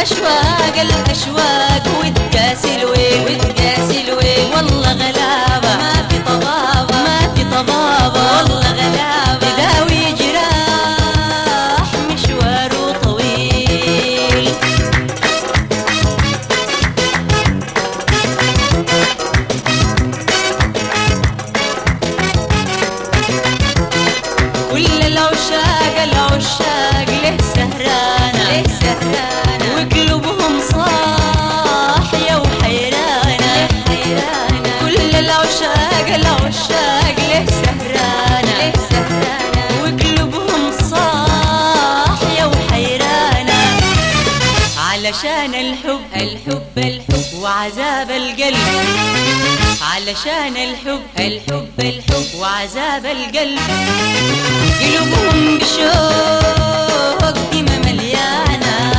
الأشواق الأشواق وتقاسي الويل وتقاسي الويل والله غلابة ما في طبابة ما في طبابة والله غلابة يداوي جراح مشواره طويل كل العشاق العشاق له سهرانة له سهرانة وقلوبهم صاحية وحيرانة حيرانة كل العشاق العشاق له سهرانة له سهرانة وقلوبهم صاحية وحيرانة علشان الحب الحب الحب وعذاب القلب علشان الحب الحب الحب وعذاب القلب قلوبهم بشوق دمى مليانة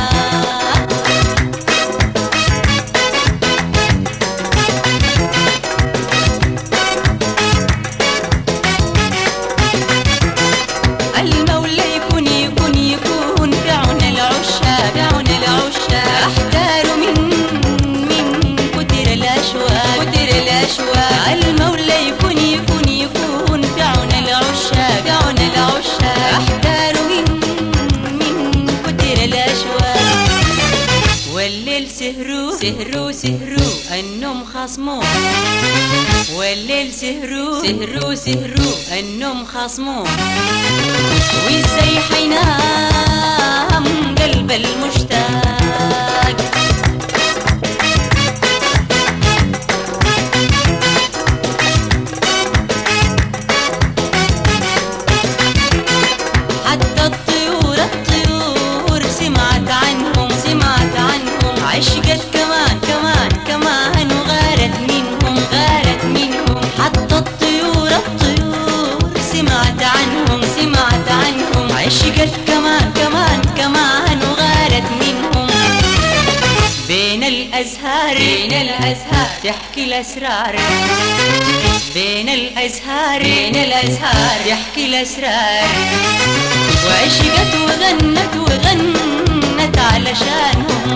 المولى يكون يكون يكون في عون العشاق في عون العشاق احتار من من كتر الاشواق كتر الاشواق المولى يكون يكون يكون في عون العشاق في عون العشاق احتار من من كتر الاشواق والليل سهروا سهروا سهروا النوم خصموه والليل سهروا سهروا سهروا النوم خصموه وازاي حينام قلب المشتاق حتى الطيور الطيور سمعت عنهم سمعت عنهم عشقت كمان كمان كمان وغارت منهم غارت منهم حتى الطيور الطيور سمعت عنهم سمعت عنهم عشقت كمان كمان كمان وغارت منهم بين الأزهار بين الأزهار تحكي الأسرار بين الأزهار بين الأزهار تحكي الأسرار وعشقت وغنت وغنت علشانهم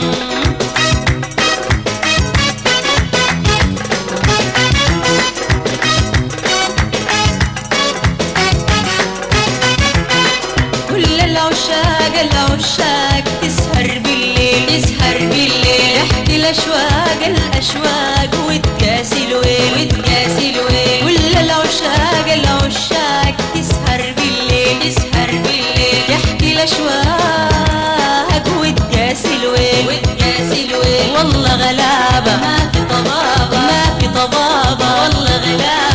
كل العشاق العشاق تسهر بالليل تسهر بالليل تحكي الاشواق الاشواق وتقاسي الويل وتقاسي الويل كل العشاق العشاق تسهر بالليل تسهر بالليل تحكي الاشواق وتقاسي الويل وتقاسي الويل والله غلابة ما في طبابة ما في طبابة والله غلابة